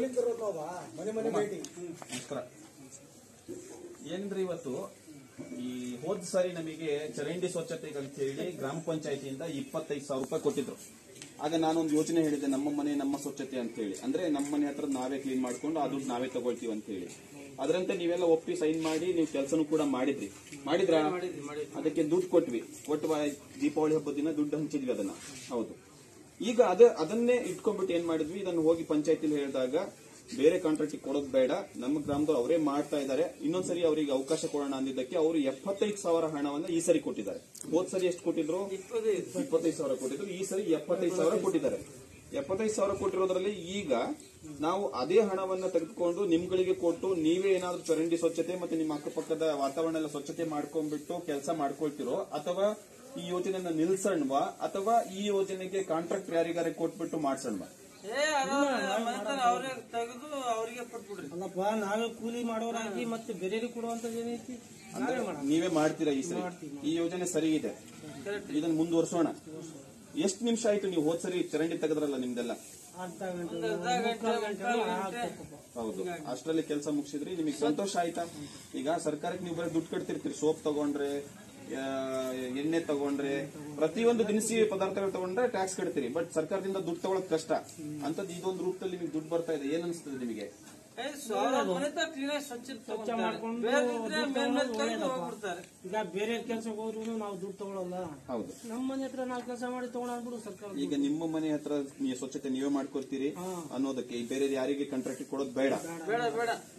ಮನೆ ಮನೆ ಭೇಟಿ ನಮಸ್ಕಾರ ಏನಂದ್ರೆ ಇವತ್ತು ಈ ಹೋದ್ ಸಾರಿ ನಮಗೆ ಚರಂಡಿ ಸ್ವಚ್ಛತೆಗೆ ಅಂತ ಹೇಳಿ ಗ್ರಾಮ ಪಂಚಾಯತಿಯಿಂದ ಇಪ್ಪತ್ತೈದು ಸಾವಿರ ರೂಪಾಯಿ ಕೊಟ್ಟಿದ್ರು ಆಗ ನಾನೊಂದು ಯೋಚನೆ ಹೇಳಿದೆ ನಮ್ಮ ಮನೆ ನಮ್ಮ ಸ್ವಚ್ಛತೆ ಅಂತ ಹೇಳಿ ಅಂದ್ರೆ ನಮ್ಮ ಮನೆ ಹತ್ರ ನಾವೇ ಕ್ಲೀನ್ ಮಾಡ್ಕೊಂಡು ಆ ದುಡ್ಡು ನಾವೇ ತಗೊಳ್ತೀವಿ ಅಂತ ಹೇಳಿ ಅದರಂತೆ ನೀವೆಲ್ಲ ಒಪ್ಪಿ ಸೈನ್ ಮಾಡಿ ನೀವು ಕೆಲಸನೂ ಕೂಡ ಮಾಡಿದ್ರಿ ಮಾಡಿದ್ರಾ ಅದಕ್ಕೆ ದುಡ್ಡು ಕೊಟ್ವಿ ಕೊಟ್ಟು ದೀಪಾವಳಿ ಹಬ್ಬದ ದಿನ ದುಡ್ಡು ಹಂಚಿದ್ವಿ ಅದನ್ನ ಹೌದು ಈಗ ಅದ ಅದನ್ನೇ ಇಟ್ಕೊಂಡ್ಬಿಟ್ಟು ಏನ್ ಮಾಡಿದ್ವಿ ಇದನ್ನು ಹೋಗಿ ಪಂಚಾಯತಿಲಿ ಹೇಳಿದಾಗ ಬೇರೆ ಕಾಂಟ್ರಾಕ್ಟ್ ಕೊಡೋದು ಬೇಡ ನಮ್ಮ ಗ್ರಾಮದವ್ರು ಅವರೇ ಮಾಡ್ತಾ ಇದ್ದಾರೆ ಇನ್ನೊಂದ್ಸರಿ ಅವರಿಗೆ ಅವಕಾಶ ಕೊಡೋಣ ಅಂದಿದ್ದಕ್ಕೆ ಅವರು ಎಪ್ಪತ್ತೈದು ಸಾವಿರ ಹಣವನ್ನ ಈ ಸರಿ ಕೊಟ್ಟಿದ್ದಾರೆ ಹೋದ್ ಸರಿ ಎಷ್ಟು ಕೊಟ್ಟಿದ್ರು ಇಪ್ಪತ್ತೈದು ಸಾವಿರ ಕೊಟ್ಟಿದ್ರು ಈ ಸರಿ ಎಪ್ಪತ್ತೈದು ಸಾವಿರ ಕೊಟ್ಟಿದ್ದಾರೆ ಎಪ್ಪತ್ತೈದು ಸಾವಿರ ಕೊಟ್ಟಿರೋದ್ರಲ್ಲಿ ಈಗ ನಾವು ಅದೇ ಹಣವನ್ನ ತೆಗೆದುಕೊಂಡು ನಿಮ್ಗಳಿಗೆ ಕೊಟ್ಟು ನೀವೇ ಏನಾದ್ರೂ ಚರಂಡಿ ಸ್ವಚ್ಛತೆ ಮತ್ತೆ ನಿಮ್ಮ ಅಕ್ಕಪಕ್ಕದ ವಾತಾವರಣ ಎಲ್ಲ ಸ್ವಚ್ಛತೆ ಮಾಡ್ಕೊಂಡ್ಬಿಟ್ಟು ಕೆಲಸ ಮಾಡ್ಕೊಳ್ತಿರೋ ಅಥವಾ ಈ ಯೋಜನೆಯನ್ನ ನಿಲ್ಸಣ್ವಾ ಅಥವಾ ಈ ಯೋಜನೆಗೆ ಕಾಂಟ್ರಾಕ್ಟ್ ಯಾರಿಗಾರೆ ಕೊಟ್ಬಿಟ್ಟು ಮಾಡ್ಸಣ್ವಾ ಏ ಅವ್ರಿಗೆ ತೆಗೆದು ಅವ್ರಿಗೆ ಕೊಟ್ಬಿಡ್ರಿ ಅಲ್ಲಪ್ಪ ನಾವೇ ಕೂಲಿ ಮಾಡೋರಾಗಿ ಮತ್ತೆ ಬೇರೆಯವ್ರಿಗೆ ಕೊಡುವಂತದ್ದು ಏನೈತಿ ಅಂದ್ರೆ ನೀವೇ ಮಾಡ್ತೀರಾ ಈ ಸರಿ ಈ ಯೋಜನೆ ಸರಿ ಇದೆ ಇದನ್ನ ಮುಂದುವರ್ಸೋಣ ಎಷ್ಟು ನಿಮಿಷ ಆಯ್ತು ನೀವು ಹೋದ್ ಸರಿ ಚರಂಡಿ ತೆಗೆದ್ರಲ್ಲ ನಿಮ್ದೆಲ್ಲ ಅರ್ಧ ಗಂಟೆ ಮುಕ್ಕಾಲು ಗಂಟೆ ಆಗ್ತಪ್ಪ. ಹೌದು ಅಷ್ಟರಲ್ಲಿ ಕೆಲಸ ಮುಗಿಸಿದ್ರಿ ನಿಮಗೆ ಸಂತೋಷ ಆಯ್ತಾ ಈಗ ಸರ್ಕಾರಕ್ಕೆ ನೀವು ಬರೀ ದುಡ್ಡು ಕಟ್ತಿರ್ತೀರಿ ಸೋಪ್ ತಗೊಂಡ್ರೆ ಆ, ಎಣ್ಣೆ ತಗೊಂಡ್ರೆ ಪ್ರತಿಯೊಂದು ದಿನಸಿ ಪದಾರ್ಥಗಳು ತಗೊಂಡ್ರೆ ಟ್ಯಾಕ್ಸ್ ಕಟ್ತೀರಿ ಬಟ್ ಸರ್ಕಾರದಿಂದ ದುಡ್ಡು ತಗೊಳಕ್ ಕಷ್ಟ ಅಂತದ್ ಇದೊಂದು ರೂಪದಲ್ಲಿ ನಿಮಗೆ ದುಡ್ಡು ಬರ್ತಾ ಇದೆ ಏನ್ ಅನ್ಸ್ತದೆ ನಿಮಗೆ ಏ ಸಾವಿರ ಮನೆ ಕ್ಲೀನ್ ಆಗಿ ಸ್ವಚ್ಛ ಸ್ವಚ್ಛ ಮಾಡ್ಕೊಂಡು ಬೇರೆ ದುಡ್ಡು ಮೇಲ್ ಮೇಲ್ ತಗೊಳ್ಳೋದು ತೆಗೆದು ಒಳ್ಳೇದಪ್ಪ. ಹೋಗ್ಬಿಡ್ತಾರೆ ಈಗ ಬೇರೆ ಕೆಲ್ಸಕ್ಕೆ ಹೋದ್ರು ನಾವು ದುಡ್ಡು ತಗೊಳಲ್ಲ ಹೌದು ನಮ್ಮ ಮನೆ ಹತ್ರ ನಾವು ಕೆಲಸ ಮಾಡಿ ತಗೊಂಡ್ಬಿಡು ಸರ್ಕಾರ ಈಗ ನಿಮ್ಮ ಮನೆ ಹತ್ರ ನೀವು ಸ್ವಚ್ಛತೆ ನೀವೇ ಮಾಡ್ಕೊಳ್ತೀರಿ ಅನ್ನೋದಕ್ಕೆ ಈ ಬೇರೆ ಯಾರಿಗೆ ಕಾಂಟ್ರಾಕ್ಟ್ ಕೊಡೋದು ಬೇಡ ಬೇಡ ಬೇಡ